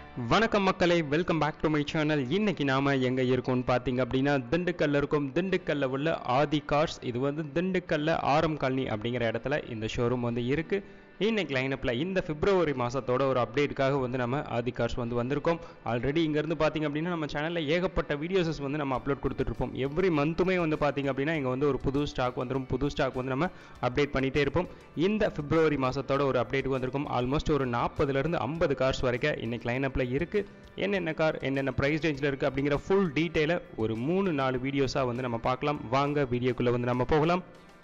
வணக்கம் மக்களே welcome back to my channel இன்னைக்கு நாம எங்க இருக்கோம்னு பார்த்தீங்க அப்படின்னா திண்டுக்கல்ல இருக்கும் திண்டுக்கல்ல உள்ள ஆதி கார்ஸ் இது வந்து திண்டுக்கல்ல ஆரம் காலனி அப்படிங்கிற இடத்துல இந்த ஷோரூம் வந்து இருக்கு இன்னைக்கு லைனப்பில் இந்த பிப்ரவரி மாதத்தோட ஒரு அப்டேட்டுக்காக வந்து நம்ம ஆதி கார்ஸ் வந்து வந்திருக்கோம் ஆல்ரெடி இங்கேருந்து பார்த்தீங்க அப்படின்னா நம்ம சேனலில் ஏகப்பட்ட வீடியோஸஸ் வந்து நம்ம அப்லோட் கொடுத்துட்ருப்போம் எவ்ரி மந்த்துமே வந்து பார்த்தீங்க அப்படின்னா இங்கே வந்து ஒரு புது ஸ்டாக் வந்துடும் புது ஸ்டாக் வந்து நம்ம அப்டேட் பண்ணிகிட்டே இருப்போம் இந்த பிப்ரவரி மாதத்தோட ஒரு அப்டேட் வந்திருக்கும் ஆல்மோஸ்ட் ஒரு நாற்பதுலேருந்து ஐம்பது கார்ஸ் வரைக்கும் இன்னைக்கு லைனப்பில் இருக்குது என்னென்ன கார் என்னென்ன ப்ரைஸ் ரேஞ்சில் இருக்குது அப்படிங்கிற ஃபுல் டீட்டெயிலை ஒரு மூணு நாலு வீடியோஸாக வந்து நம்ம பார்க்கலாம் வாங்க வீடியோக்குள்ளே வந்து நம்ம போகலாம்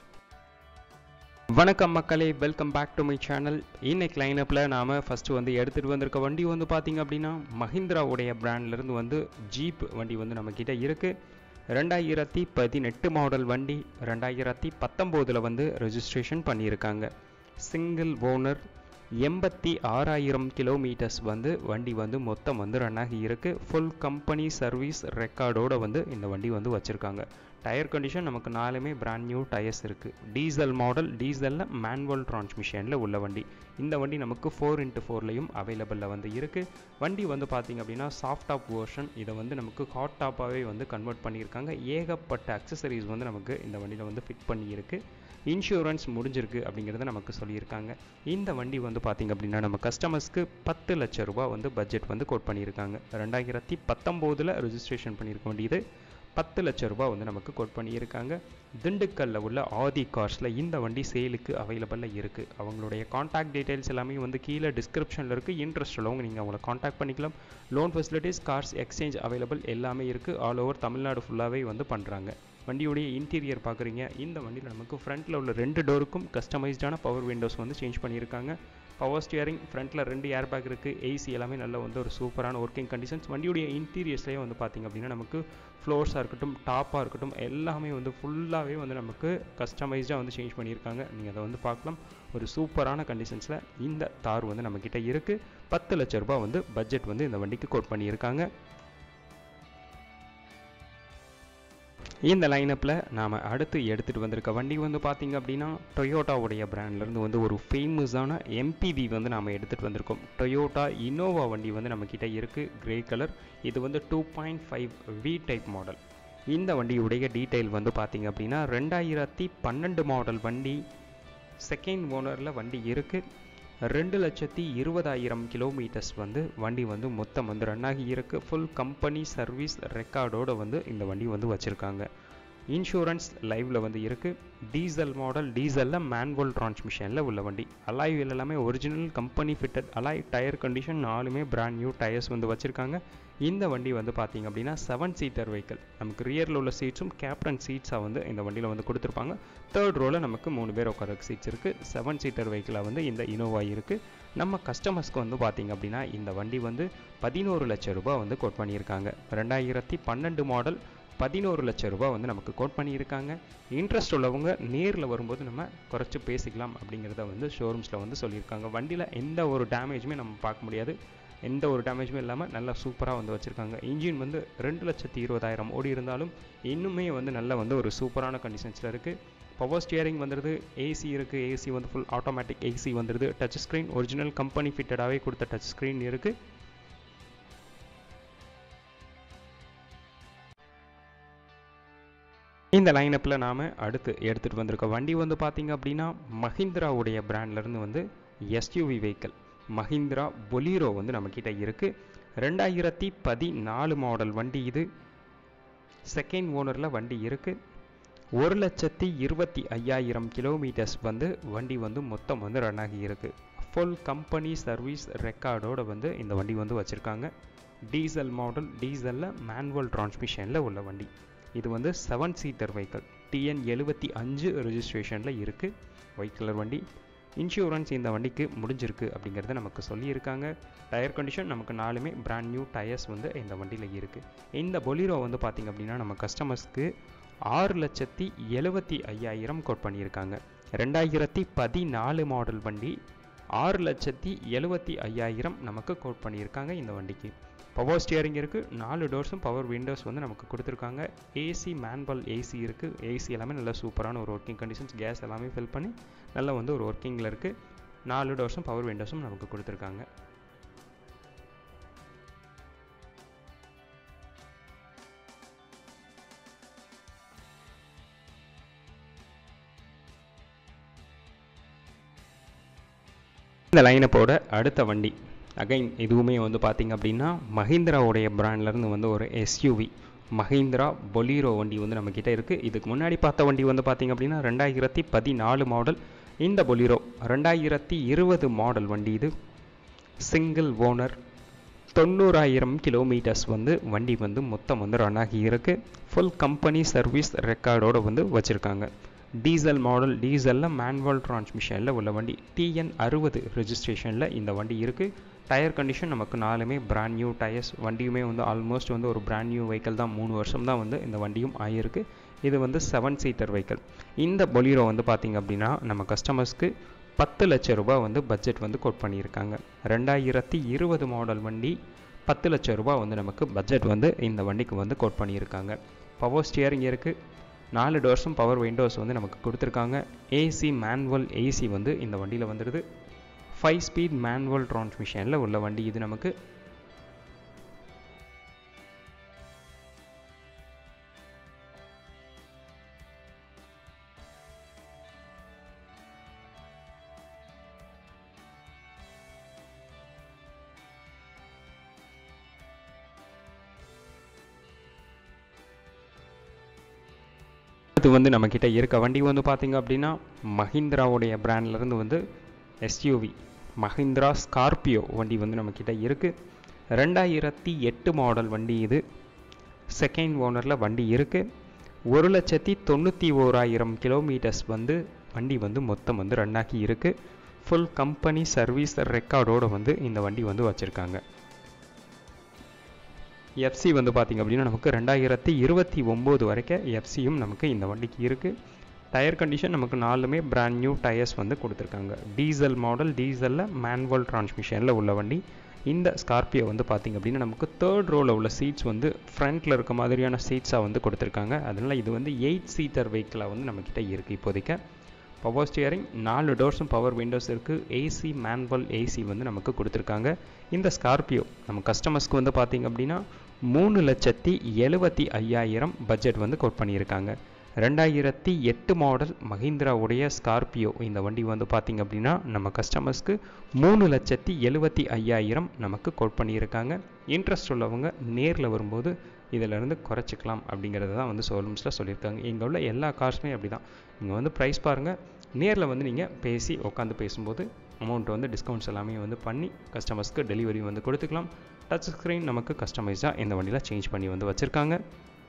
வணக்கம் மக்களே welcome back to my channel இன்னைக்கு லைனப்பில் நாம் ஃபஸ்ட்டு வந்து எடுத்துகிட்டு வந்திருக்க வண்டி வந்து பார்த்திங்க அப்படின்னா மஹிந்திராவுடைய பிராண்ட்லேருந்து வந்து ஜீப் வண்டி வந்து நம்மக்கிட்ட இருக்குது ரெண்டாயிரத்தி பதினெட்டு மாடல் வண்டி ரெண்டாயிரத்தி பத்தொம்போதில் வந்து ரெஜிஸ்ட்ரேஷன் பண்ணியிருக்காங்க சிங்கிள் ஓனர் எண்பத்தி ஆறாயிரம் கிலோமீட்டர்ஸ் வந்து வண்டி வந்து மொத்தம் வந்து ரன் ஆகி இருக்குது ஃபுல் கம்பெனி சர்வீஸ் ரெக்கார்டோடு வந்து இந்த வண்டி வந்து வச்சுருக்காங்க டயர் கண்டிஷன் நமக்கு நாலுமே பிராண்ட் நியூ டயர்ஸ் இருக்குது டீசல் மாடல் டீசலில் மேனுவல் டிரான்ஸ்மிஷனில் உள்ள வண்டி இந்த வண்டி நமக்கு ஃபோர் இன்ட்டு ஃபோர்லேயும் அவைலபிளில் வந்து இருக்குது வண்டி வந்து பார்த்திங்க அப்படின்னா சாஃப்ட் டாப் வேர்ஷன் இதை வந்து நமக்கு ஹாட் டாப்பாகவே வந்து கன்வெர்ட் பண்ணியிருக்காங்க ஏகப்பட்ட அக்சசரிஸ் வந்து நமக்கு இந்த வண்டியில் வந்து ஃபிட் பண்ணியிருக்கு இன்சூரன்ஸ் முடிஞ்சிருக்கு அப்படிங்கிறத நமக்கு சொல்லியிருக்காங்க இந்த வண்டி வந்து பார்த்திங்க அப்படின்னா நம்ம கஸ்டமர்ஸ்க்கு பத்து லட்ச ரூபா வந்து பட்ஜெட் வந்து கோட் பண்ணியிருக்காங்க ரெண்டாயிரத்தி பத்தொம்போதில் ரெஜிஸ்ட்ரேஷன் பண்ணியிருக்க வேண்டியது பத்து லட்ச ரூபா வந்து நமக்கு கோட் பண்ணியிருக்காங்க திண்டுக்கல்ல உள்ள ஆதி கார்ஸில் இந்த வண்டி சேலுக்கு அவைலபிளில் இருக்குது அவங்களுடைய காண்டாக்ட் டீட்டெயில்ஸ் எல்லாமே வந்து கீழே டிஸ்கிரிப்ஷனில் இருக்குது இன்ட்ரெஸ்ட் உள்ளவங்க நீங்கள் அவங்கள காண்டாக்ட் பண்ணிக்கலாம் loan facilities cars exchange available எல்லாமே இருக்குது ஆல் ஓவர் தமிழ்நாடு ஃபுல்லாகவே வந்து பண்ணுறாங்க வண்டியுடைய இன்டீரியர் பார்க்குறீங்க இந்த வண்டியில் நமக்கு ஃப்ரண்ட்டில் உள்ள ரெண்டு டோருக்கும் கஸ்டமைஸ்டான பவர் விண்டோஸ் வந்து சேஞ்ச் பண்ணியிருக்காங்க பவர் ஸ்டியரிங் ஃப்ரண்ட்டில் ரெண்டு ஏர் பேக் இருக்குது ஏசி எல்லாமே நல்ல வந்து ஒரு சூப்பரான ஒர்க்கிங் கண்டிஷன்ஸ் வண்டியுடைய இன்டீரியர்ஸ்லேயே வந்து பார்த்திங்க அப்படின்னா நமக்கு ஃப்ளோர்ஸாக இருக்கட்டும் டாப்பாக இருக்கட்டும் எல்லாமே வந்து ஃபுல்லாகவே வந்து நமக்கு கஸ்டமைஸ்டாக வந்து சேஞ்ச் பண்ணியிருக்காங்க நீங்கள் அதை வந்து பார்க்கலாம் ஒரு சூப்பரான கண்டிஷன்ஸில் இந்த தார் வந்து நம்மக்கிட்ட இருக்குது பத்து லட்ச ரூபாய் வந்து பட்ஜெட் வந்து இந்த வண்டிக்கு கோட் பண்ணியிருக்காங்க இந்த லைனப்பில் நாம் அடுத்து எடுத்துகிட்டு வந்திருக்க வண்டி வந்து பார்த்திங்க அப்படின்னா டொயோட்டாவுடைய பிராண்ட்லேருந்து வந்து ஒரு ஃபேமஸான எம்பிவி வந்து நாம் எடுத்துகிட்டு வந்திருக்கோம் டொயோட்டா இனோவா வண்டி வந்து நம்மக்கிட்ட இருக்குது கிரே கலர் இது வந்து two point five V type model இந்த வண்டியுடைய டீட்டெயில் வந்து பார்த்திங்க அப்படின்னா ரெண்டாயிரத்தி பன்னெண்டு மாடல் வண்டி செகண்ட் ஓனரில் வண்டி இருக்குது ரெண்டு லட்சத்தி இருபதாயிரம் கிலோமீட்டர்ஸ் வந்து வண்டி வந்து மொத்தம் வந்து ரன் ஆகி இருக்கு ஃபுல் கம்பெனி சர்வீஸ் ரெக்கார்டோடு வந்து இந்த வண்டி வந்து வச்சுருக்காங்க இன்சூரன்ஸ் லைவில் வந்து இருக்குது டீசல் மாடல் டீசலில் மேனுவல் டிரான்ஸ்மிஷனில் உள்ள வண்டி அலாய் வீல் எல்லாமே original company fitted alloy tyre condition நாலுமே பிராண்ட் நியூ டயர்ஸ் வந்து வச்சுருக்காங்க இந்த வண்டி வந்து பார்த்திங்க அப்படின்னா செவன் சீட்டர் வெஹிக்கிள் நமக்கு ரியரில் உள்ள சீட்ஸும் கேப்டன் சீட்ஸாக வந்து இந்த வண்டியில் வந்து கொடுத்துருப்பாங்க தேர்ட் ரோவில் நமக்கு மூணு பேர் உட்கார சீட்ஸ் இருக்குது செவன் சீட்டர் வெஹிக்கிளாக வந்து இந்த இனோவா இருக்குது நம்ம கஸ்டமர்ஸ்க்கு வந்து பார்த்திங்க அப்படின்னா இந்த வண்டி வந்து பதினோரு லட்சம் ரூபாய் வந்து கோட் பண்ணியிருக்காங்க ரெண்டாயிரத்தி பன்னெண்டு மாடல் பதினோரு லட்சம் ரூபாய் வந்து நமக்கு கோட் பண்ணியிருக்காங்க இன்ட்ரெஸ்ட் உள்ளவங்க நேரில் வரும்போது நம்ம குறைச்சி பேசிக்கலாம் அப்படிங்கிறத வந்து ஷோரூம்ஸில் வந்து சொல்லியிருக்காங்க வண்டியில் எந்த ஒரு டேமேஜுமே நம்ம பார்க்க முடியாது எந்த ஒரு டேமேஜுமே இல்லாமல் நல்லா சூப்பராக வந்து வச்சுருக்காங்க இன்ஜின் வந்து ரெண்டு லட்சத்தி இருபதாயிரம் ஓடி இருந்தாலும் இன்னுமே வந்து நல்ல வந்து ஒரு சூப்பரான கண்டிஷன்ஸில் இருக்குது பவர் ஸ்டியரிங் வந்துடுது ஏசி இருக்குது ஏசி வந்து ஃபுல் ஆட்டோமேட்டிக் ஏசி வந்துடுது டச் ஸ்க்ரீன் ஒரிஜினல் கம்பெனி ஃபிட்டடாகவே கொடுத்த டச் ஸ்க்ரீன் இருக்குது இந்த லைனப்பில் நாம் அடுத்து எடுத்துகிட்டு வந்திருக்க வண்டி வந்து பார்த்திங்க அப்படின்னா மஹிந்திராவுடைய பிராண்ட்லேருந்து வந்து எஸ்யூவி வெஹிக்கிள் மஹிந்திரா பொலீரோ வந்து நம்மக்கிட்ட இருக்குது ரெண்டாயிரத்தி பதினாலு மாடல் வண்டி இது செகண்ட் ஓனரில் வண்டி இருக்குது ஒரு லட்சத்தி இருபத்தி ஐயாயிரம் கிலோமீட்டர்ஸ் வந்து வண்டி வந்து மொத்தம் வந்து ரன் ஆகி இருக்குது ஃபுல் கம்பெனி சர்வீஸ் ரெக்கார்டோடு வந்து இந்த வண்டி வந்து வச்சுருக்காங்க டீசல் மாடல் டீசலில் மேனுவல் டிரான்ஸ்மிஷனில் உள்ள வண்டி இது வந்து செவன் சீட்டர் வெஹிக்கிள் டிஎன் எழுபத்தி அஞ்சு ரெஜிஸ்ட்ரேஷனில் இருக்குது ஒயிட் கலர் வண்டி இன்சூரன்ஸ் இந்த வண்டிக்கு முடிஞ்சிருக்கு அப்படிங்கிறத நமக்கு சொல்லியிருக்காங்க டயர் கண்டிஷன் நமக்கு நாலுமே பிராண்ட் நியூ டயர்ஸ் வந்து இந்த வண்டியில் இருக்குது இந்த பொலிரோ வந்து பார்த்திங்க அப்படின்னா நம்ம கஸ்டமர்ஸ்க்கு ஆறு லட்சத்தி எழுபத்தி ஐயாயிரம் கோட் பண்ணியிருக்காங்க ரெண்டாயிரத்தி பதினாலு மாடல் வண்டி ஆறு லட்சத்தி எழுபத்தி ஐயாயிரம் நமக்கு கோட் பண்ணியிருக்காங்க இந்த வண்டிக்கு பவர் ஸ்டியரிங் இருக்குது நாலு டோர்ஸும் பவர் விண்டோஸ் வந்து நமக்கு கொடுத்துருக்காங்க ஏசி மேன்வல் ஏசி இருக்குது ஏசி எல்லாமே நல்ல சூப்பரான ஒரு ஒர்க்கிங் கண்டிஷன்ஸ் கேஸ் எல்லாமே ஃபில் பண்ணி நல்லா வந்து ஒரு ஒர்க்கிங்கில் இருக்குது நாலு டோர்ஸும் பவர் விண்டோஸும் நமக்கு கொடுத்துருக்காங்க இந்த லைனப்போட அடுத்த வண்டி அகைன் இதுவுமே வந்து பார்த்திங்க அப்படின்னா மஹிந்திராவுடைய பிராண்ட்லேருந்து வந்து ஒரு எஸ்யூவி மஹிந்திரா பொலீரோ வண்டி வந்து நம்மக்கிட்ட இருக்குது இதுக்கு முன்னாடி பார்த்த வண்டி வந்து பார்த்திங்க அப்படின்னா ரெண்டாயிரத்தி பதினாலு மாடல் இந்த பொலீரோ ரெண்டாயிரத்தி இருபது மாடல் வண்டி இது சிங்கிள் ஓனர் தொண்ணூறாயிரம் கிலோமீட்டர்ஸ் வந்து வண்டி வந்து மொத்தம் வந்து ரன் ஆகி இருக்குது ஃபுல் கம்பெனி சர்வீஸ் ரெக்கார்டோடு வந்து வச்சுருக்காங்க டீசல் மாடல் டீசலில் மேனுவல் டிரான்ஸ்மிஷனில் உள்ள வண்டி டிஎன் அறுபது ரெஜிஸ்ட்ரேஷனில் இந்த வண்டி இருக்குது டயர் கண்டிஷன் நமக்கு நாலுமே பிராண்ட் நியூ டயர்ஸ் வண்டியுமே வந்து ஆல்மோஸ்ட் வந்து ஒரு பிராண்ட் நியூ வெஹிக்கல் தான் மூணு வருஷம் தான் வந்து இந்த வண்டியும் ஆகியிருக்கு இது வந்து செவன் சீட்டர் வெஹிக்கல் இந்த பொலீரோ வந்து பார்த்திங்க அப்படின்னா நம்ம கஸ்டமர்ஸ்க்கு பத்து லட்ச ரூபாய் வந்து பட்ஜெட் வந்து கோட் பண்ணியிருக்காங்க ரெண்டாயிரத்தி இருபது மாடல் வண்டி பத்து லட்ச ரூபாய் வந்து நமக்கு பட்ஜெட் வந்து இந்த வண்டிக்கு வந்து கோட் பண்ணியிருக்காங்க பவர் ஸ்டியரிங் இருக்குது நாலு டோர்ஸும் பவர் விண்டோஸ் வந்து நமக்கு கொடுத்துருக்காங்க ஏசி மேனுவல் ஏசி வந்து இந்த வண்டியில் வந்துடுது ஃபைவ் ஸ்பீட் மேனுவல் டிரான்ஸ்மிஷனில் உள்ள வண்டி இது நமக்கு இது வந்து நம்மக்கிட்ட இருக்க வண்டி வந்து பார்த்திங்க அப்படின்னா மஹிந்திராவுடைய பிராண்ட்லேருந்து வந்து எஸ்யூவி மஹிந்திரா ஸ்கார்பியோ வண்டி வந்து நம்மக்கிட்ட இருக்குது ரெண்டாயிரத்தி எட்டு மாடல் வண்டி இது செகண்ட் ஓனரில் வண்டி இருக்குது ஒரு லட்சத்தி தொண்ணூற்றி ஓராயிரம் கிலோமீட்டர்ஸ் வந்து வண்டி வந்து மொத்தம் வந்து ரன் ஆகி இருக்குது ஃபுல் கம்பெனி சர்வீஸ் ரெக்கார்டோடு வந்து இந்த வண்டி வந்து வச்சுருக்காங்க எஃப்சி வந்து பார்த்திங்க அப்படின்னா நமக்கு ரெண்டாயிரத்தி இருபத்தி ஒம்பது வரைக்கும் எஃப்சியும் நமக்கு இந்த வண்டிக்கு இருக்குது டயர் கண்டிஷன் நமக்கு நாலுமே பிராண்ட் நியூ டயர்ஸ் வந்து கொடுத்துருக்காங்க டீசல் மாடல் டீசலில் மேனுவல் டிரான்ஸ்மிஷனில் உள்ள வண்டி இந்த ஸ்கார்பியோ வந்து பார்த்திங்க அப்படின்னா நமக்கு தேர்ட் ரோவில் உள்ள சீட்ஸ் வந்து ஃப்ரண்ட்டில் இருக்க மாதிரியான சீட்ஸாக வந்து கொடுத்துருக்காங்க அதனால் இது வந்து எயிட் சீட்டர் வெஹிக்கிளாக வந்து நம்மக்கிட்ட இருக்குது இப்போதைக்கு பவர் ஸ்டியரிங் நாலு டோர்ஸும் பவர் விண்டோஸ் இருக்குது ஏசி மேனுவல் ஏசி வந்து நமக்கு கொடுத்துருக்காங்க இந்த ஸ்கார்பியோ நம்ம கஸ்டமர்ஸ்க்கு வந்து பார்த்திங்க அப்படின்னா மூணு லட்சத்தி எழுபத்தி ஐயாயிரம் பட்ஜெட் வந்து கோட் பண்ணியிருக்காங்க ரெண்டாயிரத்தி எட்டு மாடல் மஹிந்திராவுடைய ஸ்கார்பியோ இந்த வண்டி வந்து பார்த்திங்க அப்படின்னா நம்ம கஸ்டமர்ஸ்க்கு மூணு லட்சத்தி எழுபத்தி ஐயாயிரம் நமக்கு கோட் பண்ணியிருக்காங்க இன்ட்ரெஸ்ட் உள்ளவங்க நேரில் வரும்போது இதிலிருந்து குறைச்சிக்கலாம் அப்படிங்கிறத தான் வந்து ஷோரூம்ஸில் சொல்லியிருக்காங்க இங்கே உள்ள எல்லா கார்ஸுமே அப்படி தான் இங்கே வந்து ப்ரைஸ் பாருங்கள் நேரில் வந்து நீங்கள் பேசி உட்காந்து பேசும்போது அமௌண்ட் வந்து டிஸ்கவுண்ட்ஸ் எல்லாமே வந்து பண்ணி கஸ்டமர்ஸ்க்கு டெலிவரி வந்து கொடுத்துக்கலாம் டச் ஸ்க்ரீன் நமக்கு கஸ்டமைஸாக இந்த வண்டியில் சேஞ்ச் பண்ணி வந்து வச்சுருக்காங்க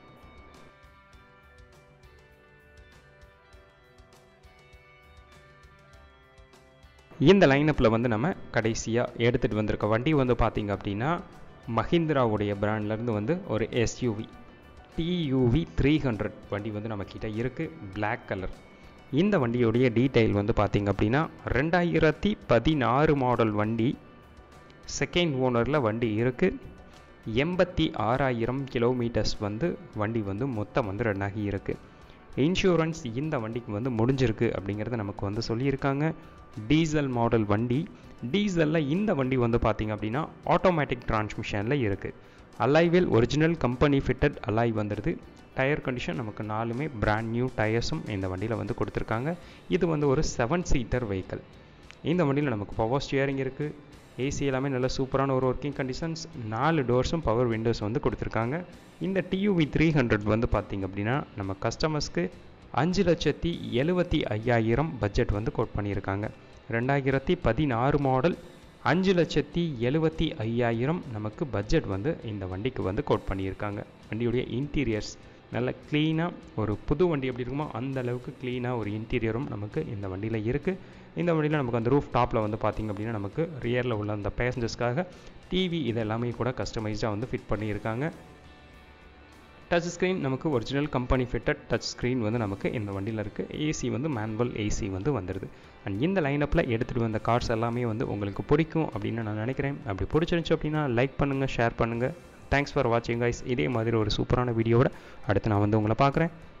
இந்த லைனப்பில் வந்து நம்ம கடைசியாக எடுத்துகிட்டு வந்திருக்க வண்டி வந்து பார்த்திங்க அப்படின்னா மஹிந்திராவுடைய பிராண்ட்லேருந்து வந்து ஒரு எஸ்யூவி டியூவி த்ரீ ஹண்ட்ரட் வண்டி வந்து நம்மக்கிட்ட இருக்குது பிளாக் கலர் இந்த வண்டியுடைய டீட்டெயில் வந்து பார்த்திங்க அப்படின்னா ரெண்டாயிரத்தி பதினாறு மாடல் வண்டி செகண்ட் ஓனரில் வண்டி இருக்குது எண்பத்தி ஆறாயிரம் கிலோமீட்டர்ஸ் வந்து வண்டி வந்து மொத்தம் வந்து ரன் ஆகி இருக்குது இன்சூரன்ஸ் இந்த வண்டிக்கு வந்து முடிஞ்சிருக்கு அப்படிங்கிறத நமக்கு வந்து சொல்லியிருக்காங்க டீசல் மாடல் வண்டி டீசலில் இந்த வண்டி வந்து பார்த்திங்க அப்படின்னா ஆட்டோமேட்டிக் டிரான்ஸ்மிஷனில் இருக்குது அலைவில் ஒரிஜினல் கம்பெனி ஃபிட்டட் அலாய் வந்துடுது டயர் கண்டிஷன் நமக்கு நாலுமே பிராண்ட் நியூ டயர்ஸும் இந்த வண்டியில் வந்து கொடுத்துருக்காங்க இது வந்து ஒரு செவன் சீட்டர் வெஹிக்கல் இந்த வண்டியில் நமக்கு பவர் ஸ்டியரிங் இருக்குது ஏசி எல்லாமே நல்ல சூப்பரான ஒரு ஒர்க்கிங் கண்டிஷன்ஸ் நாலு டோர்ஸும் பவர் விண்டோஸ் வந்து கொடுத்துருக்காங்க இந்த டியூவி த்ரீ ஹண்ட்ரட் வந்து பார்த்திங்க அப்படின்னா நம்ம கஸ்டமர்ஸ்க்கு அஞ்சு லட்சத்தி எழுபத்தி ஐயாயிரம் பட்ஜெட் வந்து கோட் பண்ணியிருக்காங்க ரெண்டாயிரத்தி பதினாறு மாடல் அஞ்சு லட்சத்தி எழுபத்தி ஐயாயிரம் நமக்கு பட்ஜெட் வந்து இந்த வண்டிக்கு வந்து கோட் பண்ணியிருக்காங்க வண்டியுடைய இன்டீரியர்ஸ் நல்ல க்ளீனாக ஒரு புது வண்டி எப்படி இருக்குமோ அந்த அளவுக்கு க்ளீனாக ஒரு இன்டீரியரும் நமக்கு இந்த வண்டியில் இருக்குது இந்த வண்டியில் நமக்கு அந்த ரூஃப் டாப்பில் வந்து பார்த்திங்க அப்படின்னா நமக்கு ரியரில் உள்ள அந்த பேசஞ்சர்ஸ்க்காக டிவி இது எல்லாமே கூட கஸ்டமைஸ்டாக வந்து ஃபிட் பண்ணியிருக்காங்க டச் ஸ்க்ரீன் நமக்கு original company fitted touch screen வந்து நமக்கு இந்த வண்டியில் இருக்குது ஏசி வந்து மேனுவல் ஏசி வந்து வந்துடுது அண்ட் இந்த லைனப்பில் எடுத்துகிட்டு வந்த கார்ஸ் எல்லாமே வந்து உங்களுக்கு பிடிக்கும் அப்படின்னு நான் நினைக்கிறேன் அப்படி பிடிச்சிருந்துச்சு அப்படின்னா லைக் பண்ணுங்கள் ஷேர் பண்ணுங்கள் தேங்க்ஸ் ஃபார் வாட்சிங் கைஸ் இதே மாதிரி ஒரு சூப்பரான வீடியோவோட அடுத்து நான் வந்து உங்களை பார்க்குறேன்